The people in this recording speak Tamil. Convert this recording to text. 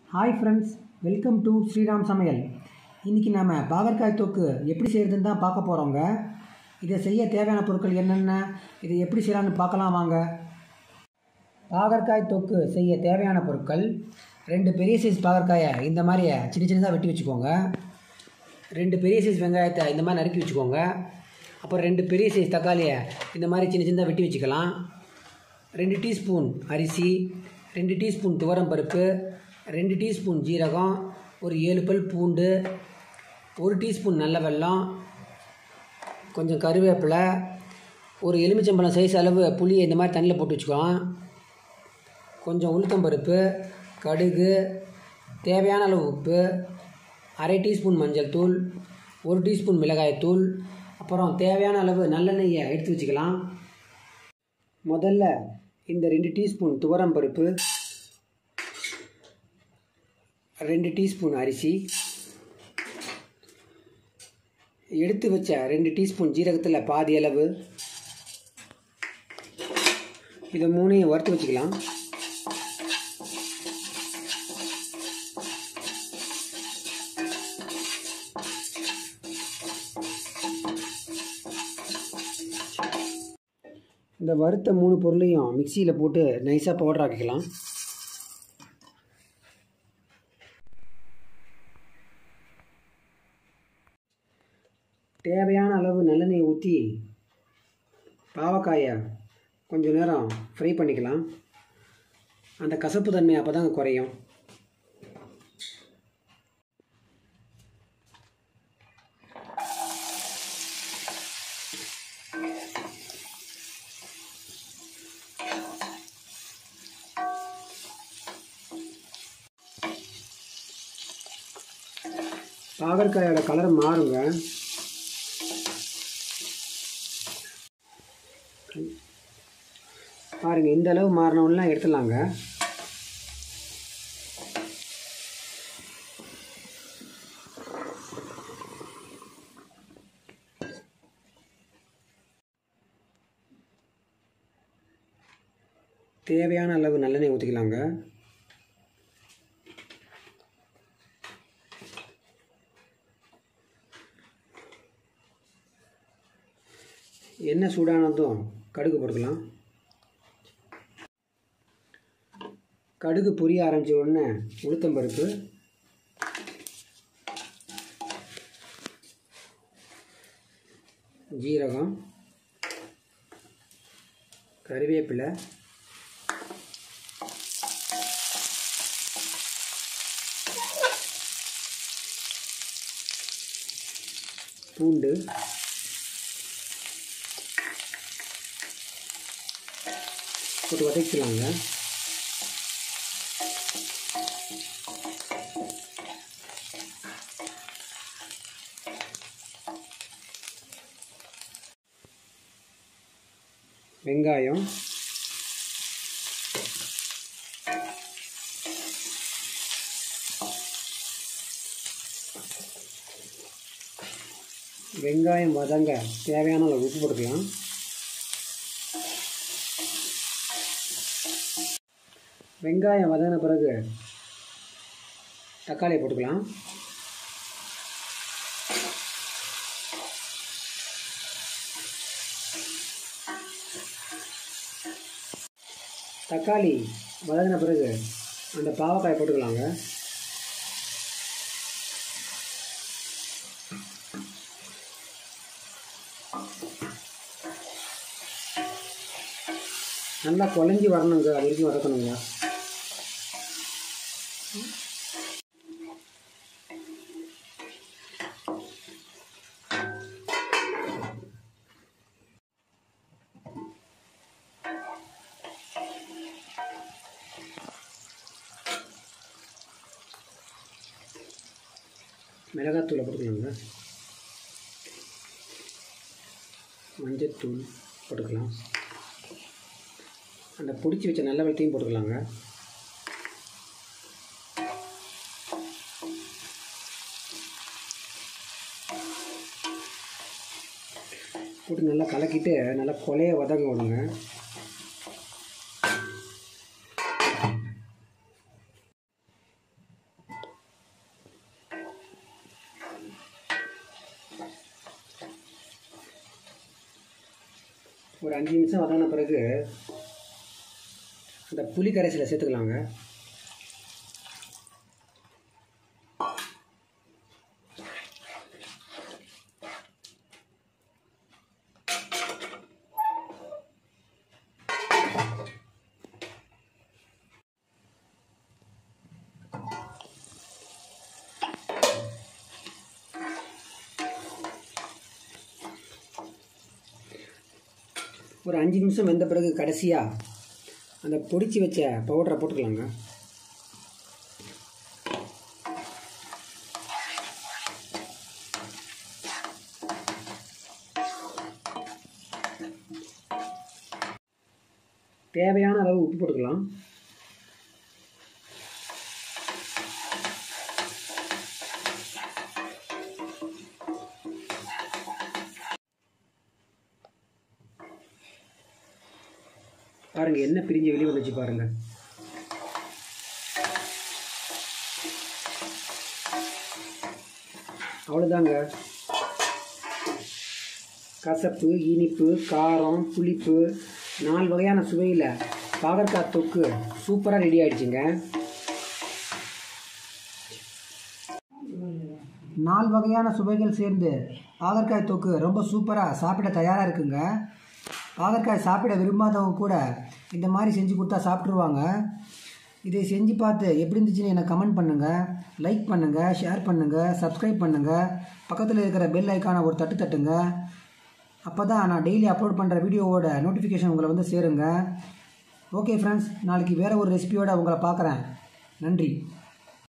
hi friends welcome to Sriram Samayal இன்றைக்கி நாம் பாகற்காய் தொக்கு எப்படி செய்கிறதுன்னு தான் பார்க்க போகிறோங்க இதை செய்ய தேவையான பொருட்கள் என்னென்ன இதை எப்படி செய்யலான்னு பார்க்கலாம் வாங்க பாகற்காய் தொக்கு செய்ய தேவையான பொருட்கள் ரெண்டு பெரிய சைஸ் பாகற்காயை இந்த மாதிரி சின்ன சின்னதாக வெட்டி வச்சுக்கோங்க ரெண்டு பெரிய சைஸ் வெங்காயத்தை இந்த மாதிரி நறுக்கி வச்சுக்கோங்க அப்புறம் ரெண்டு பெரிய சைஸ் தக்காளியை இந்த மாதிரி சின்ன சின்னதாக வெட்டி வச்சுக்கலாம் ரெண்டு டீஸ்பூன் அரிசி ரெண்டு டீஸ்பூன் துவரம் பருப்பு ரெண்டு டீஸ்பூன் ஜீரகம் ஒரு ஏழு பல் பூண்டு ஒரு டீஸ்பூன் நல்ல வெல்லம் கொஞ்சம் கருவேப்பிலை ஒரு எலுமிச்சம்பழம் சைஸ் அளவு புளியை இந்த மாதிரி தண்ணியில் போட்டு வச்சுக்கலாம் கொஞ்சம் உளுத்தம்பருப்பு கடுகு தேவையான அளவு உப்பு அரை டீஸ்பூன் மஞ்சள் தூள் ஒரு டீஸ்பூன் மிளகாய்த்தூள் அப்புறம் தேவையான அளவு நல்லெண்ணெயை எடுத்து வச்சுக்கலாம் முதல்ல இந்த ரெண்டு டீஸ்பூன் துவரம் பருப்பு ரெண்டு டீஸ்பூன் அரிசி எடுத்து வச்ச ரெண்டு டீஸ்பூன் ஜீரகத்தில் பாதி அளவு இதை மூணையும் வறுத்து வச்சுக்கலாம் இந்த வறுத்த மூணு பொருளையும் மிக்சியில் போட்டு நைஸாக பவுடர் ஆக்கிக்கலாம் தேவையான அளவு நல்லெண்ணெய் ஊற்றி பாவக்காயை கொஞ்சம் நேரம் ஃப்ரை பண்ணிக்கலாம் அந்த கசப்பு தன்மை அப்போ தான் குறையும் பாகற்காயோட கலர் மாறுங்க பாருங்க இந்த அளவு மாறினவுடனே எடுத்துடலாங்க தேவையான அளவு நல்லெண்ணெய் ஊற்றிக்கலாங்க எண்ணெய் சூடானதும் கடுகு போட்டுக்கலாம் கடுகு பொரிய ஆரம்பித்த உடனே உளுத்தம்பருப்பு ஜீரகம் கருவேப்பிலை பூண்டு போட்டு வதக்கலாங்க வெங்காயம் வெங்காயம் வதங்க தேவையான அளவு உப்பு போட்டுக்கலாம் வெங்காயம் வதங்கின பிறகு தக்காளியை போட்டுக்கலாம் தக்காளி வதங்கின பிறகு அந்த பாவக்காயை போட்டுக்கலாங்க நல்லா குழஞ்சி வரணுங்க அது வரைக்கும் வதக்கணுங்க மிளகாத்தூளை போட்டுக்கலாங்க மஞ்சத்தூள் போட்டுக்கலாம் அந்த பிடிச்சி வச்ச நல்ல வெள்ளத்தையும் போட்டுக்கலாங்க போட்டு நல்லா கலக்கிட்டு நல்லா கொலைய வதங்க விடுங்க ஒரு அஞ்சு நிமிஷம் வதங்கின பிறகு அந்த புளி கரைசலை சேர்த்துக்கலாங்க ஒரு அஞ்சு நிமிஷம் வெந்த பிறகு கடைசியாக அந்த பொடிச்சு வச்ச பவுடரை போட்டுக்கலாங்க தேவையான அளவு உப்பு போட்டுக்கலாம் பாருங்க என்ன பிரிஞ்சு வெளியே வந்துச்சு பாருங்க அவ்வளோதாங்க கசப்பு இனிப்பு காரம் புளிப்பு நாலு வகையான சுவையில் பாகற்காய் தொக்கு சூப்பராக ரெடி ஆயிடுச்சுங்க நாலு வகையான சுவைகள் சேர்ந்து பாகற்காய் தொக்கு ரொம்ப சூப்பராக சாப்பிட தயாராக இருக்குங்க பாகற்காய் சாப்பிட விரும்பாதவங்க கூட இந்த மாதிரி செஞ்சு கொடுத்தா சாப்பிட்ருவாங்க இதை செஞ்சு பார்த்து எப்படி இருந்துச்சுன்னு எனக்கு கமெண்ட் பண்ணுங்கள் லைக் பண்ணுங்கள் ஷேர் பண்ணுங்கள் சப்ஸ்கிரைப் பண்ணுங்கள் பக்கத்தில் இருக்கிற பெல் ஐக்கானை ஒரு தட்டு தட்டுங்க அப்போ தான் நான் டெய்லி அப்லோட் பண்ணுற வீடியோவோட நோட்டிஃபிகேஷன் உங்களை வந்து சேருங்க ஓகே ஃப்ரெண்ட்ஸ் நாளைக்கு வேறு ஒரு ரெசிபியோட உங்களை பார்க்குறேன் நன்றி